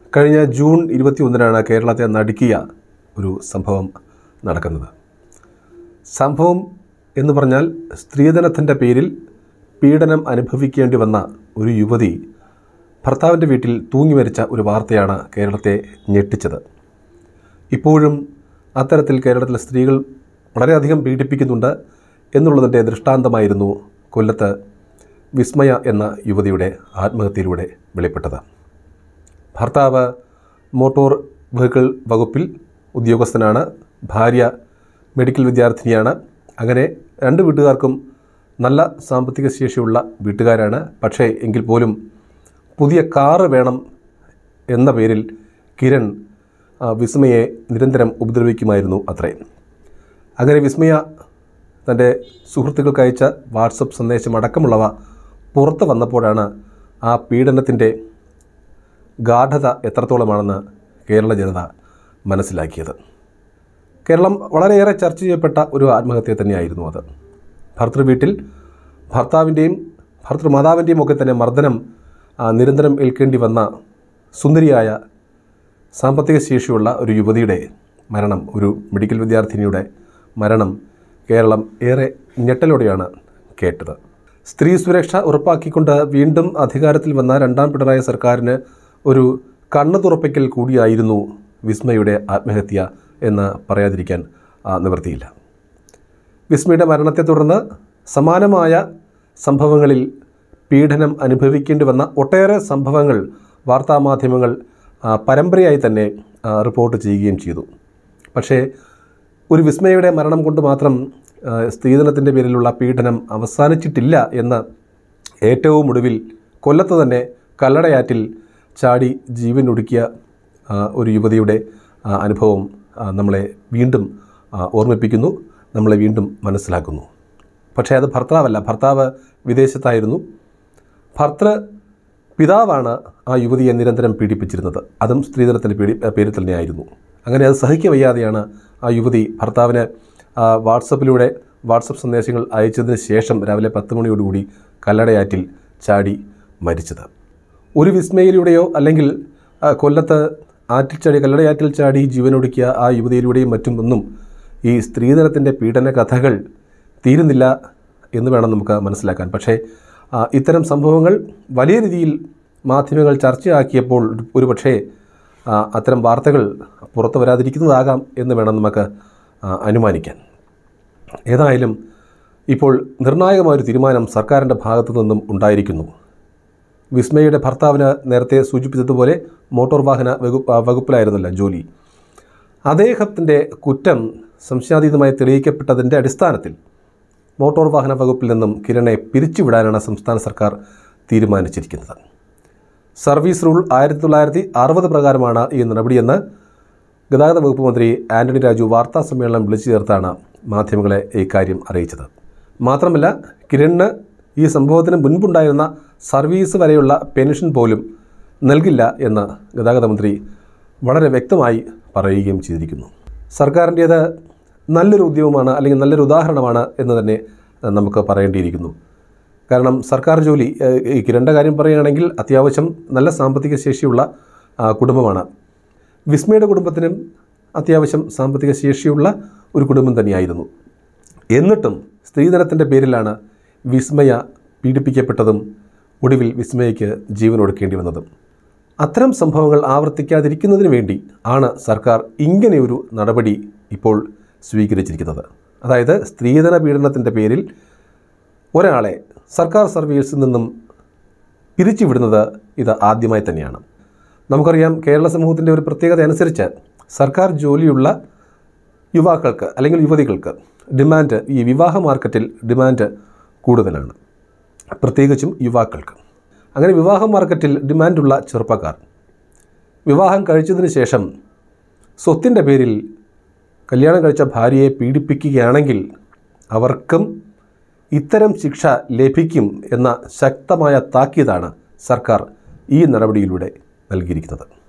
കഴിഞ്ഞ ജൂൺ ഇരുപത്തി ഒന്നിനാണ് കേരളത്തെ നടുക്കിയ ഒരു സംഭവം നടക്കുന്നത് സംഭവം എന്ന് പറഞ്ഞാൽ സ്ത്രീധനത്തിൻ്റെ പേരിൽ പീഡനം അനുഭവിക്കേണ്ടി വന്ന ഒരു യുവതി ഭർത്താവിൻ്റെ വീട്ടിൽ തൂങ്ങി മരിച്ച ഒരു വാർത്തയാണ് കേരളത്തെ ഞെട്ടിച്ചത് ഇപ്പോഴും അത്തരത്തിൽ കേരളത്തിലെ സ്ത്രീകൾ വളരെയധികം പീഡിപ്പിക്കുന്നുണ്ട് എന്നുള്ളതിൻ്റെ ദൃഷ്ടാന്തമായിരുന്നു കൊല്ലത്ത് വിസ്മയ എന്ന യുവതിയുടെ ആത്മഹത്യയിലൂടെ വെളിപ്പെട്ടത് ഭർത്താവ് മോട്ടോർ വെഹിക്കിൾ വകുപ്പിൽ ഉദ്യോഗസ്ഥനാണ് ഭാര്യ മെഡിക്കൽ വിദ്യാർത്ഥിനിയാണ് അങ്ങനെ രണ്ട് വീട്ടുകാർക്കും നല്ല സാമ്പത്തിക ശേഷിയുള്ള വീട്ടുകാരാണ് പക്ഷേ എങ്കിൽ പോലും പുതിയ കാറ് വേണം എന്ന പേരിൽ കിരൺ ആ, വിസ്മയെ നിരന്തരം ഉപദ്രവിക്കുമായിരുന്നു അത്രേ അങ്ങനെ വിസ്മയ തൻ്റെ സുഹൃത്തുക്കൾക്ക് അയച്ച വാട്സപ്പ് സന്ദേശം അടക്കമുള്ളവ പുറത്തു വന്നപ്പോഴാണ് ആ പീഡനത്തിൻ്റെ ഗാഠത എത്രത്തോളമാണെന്ന് കേരള ജനത മനസ്സിലാക്കിയത് കേരളം വളരെയേറെ ചർച്ച ചെയ്യപ്പെട്ട ഒരു ആത്മഹത്യ തന്നെയായിരുന്നു അത് ഭർത്തൃ വീട്ടിൽ ഭർത്താവിൻ്റെയും ഭർത്തൃമാതാവിൻ്റെയും ഒക്കെ തന്നെ മർദ്ദനം ആ, നിരന്തരം ഏൽക്കേണ്ടി വന്ന സുന്ദരിയായ സാമ്പത്തിക ശേഷിയുള്ള ഒരു യുവതിയുടെ മരണം ഒരു മെഡിക്കൽ വിദ്യാർത്ഥിനിയുടെ മരണം കേരളം ഏറെ ഞെട്ടലോടെയാണ് കേട്ടത് സ്ത്രീ സുരക്ഷ ഉറപ്പാക്കിക്കൊണ്ട് വീണ്ടും അധികാരത്തിൽ വന്ന രണ്ടാം പിണറായി സർക്കാരിന് ഒരു കണ്ണു തുറപ്പിക്കൽ കൂടിയായിരുന്നു വിസ്മയുടെ ആത്മഹത്യ എന്ന് പറയാതിരിക്കാൻ ആ, നിവൃത്തിയില്ല വിസ്മയുടെ മരണത്തെ തുടർന്ന് സമാനമായ സംഭവങ്ങളിൽ പീഡനം അനുഭവിക്കേണ്ടി വന്ന ഒട്ടേറെ സംഭവങ്ങൾ വാർത്താമാധ്യമങ്ങൾ ആ, പരമ്പരയായി തന്നെ ആ, റിപ്പോർട്ട് ചെയ്യുകയും ചെയ്തു പക്ഷേ ഒരു വിസ്മയയുടെ മരണം കൊണ്ട് മാത്രം ആ, സ്ത്രീധനത്തിൻ്റെ പേരിലുള്ള പീഡനം അവസാനിച്ചിട്ടില്ല എന്ന് ഏറ്റവും ഒടുവിൽ കൊല്ലത്ത് തന്നെ കല്ലടയാറ്റിൽ ചാടി ജീവൻ ഒടുക്കിയ ആ, ഒരു യുവതിയുടെ ആ, അനുഭവം ആ, നമ്മളെ വീണ്ടും ആ, ഓർമ്മിപ്പിക്കുന്നു നമ്മളെ വീണ്ടും മനസ്സിലാക്കുന്നു പക്ഷേ അത് ഭർത്താവല്ല ഭർത്താവ് വിദേശത്തായിരുന്നു ഭർത്തൃ പിതാവാണ് ആ യുവതിയെ നിരന്തരം പീഡിപ്പിച്ചിരുന്നത് അതും സ്ത്രീധനത്തിൻ്റെ പീഡി പേരിൽ തന്നെയായിരുന്നു അങ്ങനെ അത് സഹിക്ക വയ്യാതെയാണ് ആ യുവതി ഭർത്താവിന് ആ, വാട്സപ്പിലൂടെ വാട്സപ്പ് സന്ദേശങ്ങൾ അയച്ചതിന് ശേഷം രാവിലെ പത്ത് മണിയോടുകൂടി കല്ലടയാറ്റിൽ ചാടി മരിച്ചത് ഒരു വിസ്മയിലൂടെയോ അല്ലെങ്കിൽ ആ, കൊല്ലത്ത് ആറ്റിൽ ചാടി കല്ലടയാറ്റിൽ ചാടി ജീവനൊടുക്കിയ ആ യുവതിയിലൂടെയും മറ്റും ഒന്നും ഈ സ്ത്രീധനത്തിൻ്റെ പീഡന കഥകൾ തീരുന്നില്ല എന്ന് വേണം നമുക്ക് മനസ്സിലാക്കാൻ പക്ഷേ ആ, ഇത്തരം സംഭവങ്ങൾ വലിയ രീതിയിൽ മാധ്യമങ്ങൾ ചർച്ചയാക്കിയപ്പോൾ ഒരു പക്ഷേ ആ, അത്തരം വാർത്തകൾ പുറത്തു വരാതിരിക്കുന്നതാകാം എന്ന് വേണം നമുക്ക് ആ, അനുമാനിക്കാൻ ഏതായാലും ഇപ്പോൾ നിർണായകമായൊരു തീരുമാനം സർക്കാരിൻ്റെ ഭാഗത്തു നിന്നും ഉണ്ടായിരിക്കുന്നു വിസ്മയുടെ ഭർത്താവിന് നേരത്തെ സൂചിപ്പിച്ചതുപോലെ മോട്ടോർ വാഹന വകുപ്പ് വകുപ്പിലായിരുന്നല്ലോ ജോലി അദ്ദേഹത്തിൻ്റെ കുറ്റം സംശയാതീതമായി തെളിയിക്കപ്പെട്ടതിൻ്റെ അടിസ്ഥാനത്തിൽ മോട്ടോർ വാഹന വകുപ്പിൽ നിന്നും കിരണെ പിരിച്ചുവിടാനാണ് സംസ്ഥാന സർക്കാർ തീരുമാനിച്ചിരിക്കുന്നത് സർവീസ് റൂൾ ആയിരത്തി തൊള്ളായിരത്തി അറുപത് പ്രകാരമാണ് ഈ നടപടിയെന്ന് ഗതാഗത വകുപ്പ് മന്ത്രി ആന്റണി രാജു വാർത്താ സമ്മേളനം വിളിച്ചു ചേർത്താണ് മാധ്യമങ്ങളെ ഇക്കാര്യം അറിയിച്ചത് മാത്രമല്ല കിരണിന് ഈ സംഭവത്തിന് മുൻപുണ്ടായിരുന്ന സർവീസ് വരെയുള്ള പെൻഷൻ പോലും നൽകില്ല എന്ന് ഗതാഗത മന്ത്രി വളരെ വ്യക്തമായി പറയുകയും ചെയ്തിരിക്കുന്നു സർക്കാരിൻ്റേത് നല്ലൊരു ഉദ്യമമാണ് അല്ലെങ്കിൽ നല്ലൊരു ഉദാഹരണമാണ് എന്ന് തന്നെ ഏഹ്, നമുക്ക് പറയേണ്ടിയിരിക്കുന്നു കാരണം സർക്കാർ ജോലി ഏഹ്, ഈ കിരണിൻ്റെ കാര്യം പറയുകയാണെങ്കിൽ അത്യാവശ്യം നല്ല സാമ്പത്തിക ശേഷിയുള്ള ആ, കുടുംബമാണ് വിസ്മയുടെ കുടുംബത്തിനും അത്യാവശ്യം സാമ്പത്തിക ശേഷിയുള്ള ഒരു കുടുംബം തന്നെയായിരുന്നു എന്നിട്ടും സ്ത്രീധനത്തിൻ്റെ പേരിലാണ് വിസ്മയ പീഡിപ്പിക്കപ്പെട്ടതും ഒടുവിൽ വിസ്മയയ്ക്ക് ജീവൻ ഒടുക്കേണ്ടി വന്നതും അത്തരം സംഭവങ്ങൾ ആവർത്തിക്കാതിരിക്കുന്നതിന് വേണ്ടി ആണ് സർക്കാർ ഇങ്ങനെയൊരു നടപടി ഇപ്പോൾ സ്വീകരിച്ചിരിക്കുന്നത് അതായത് സ്ത്രീധന പീഡനത്തിൻ്റെ പേരിൽ ഒരാളെ സർക്കാർ സർവീസിൽ നിന്നും പിരിച്ചുവിടുന്നത് ഇത് ആദ്യമായി തന്നെയാണ് നമുക്കറിയാം കേരള സമൂഹത്തിൻ്റെ ഒരു പ്രത്യേകത അനുസരിച്ച് സർക്കാർ ജോലിയുള്ള യുവാക്കൾക്ക് അല്ലെങ്കിൽ യുവതികൾക്ക് ഡിമാൻഡ് ഈ വിവാഹ മാർക്കറ്റിൽ ഡിമാൻഡ് കൂടുതലാണ് പ്രത്യേകിച്ചും യുവാക്കൾക്ക് അങ്ങനെ വിവാഹ മാർക്കറ്റിൽ ഡിമാൻഡുള്ള ചെറുപ്പക്കാർ വിവാഹം കഴിച്ചതിന് ശേഷം സ്വത്തിൻ്റെ പേരിൽ കല്യാണം കഴിച്ച ഭാര്യയെ പീഡിപ്പിക്കുകയാണെങ്കിൽ അവർക്കും ഇത്തരം ശിക്ഷ ലഭിക്കും എന്ന ശക്തമായ താക്കീതാണ് സർക്കാർ ഈ നടപടിയിലൂടെ നൽകിയിരിക്കുന്നത്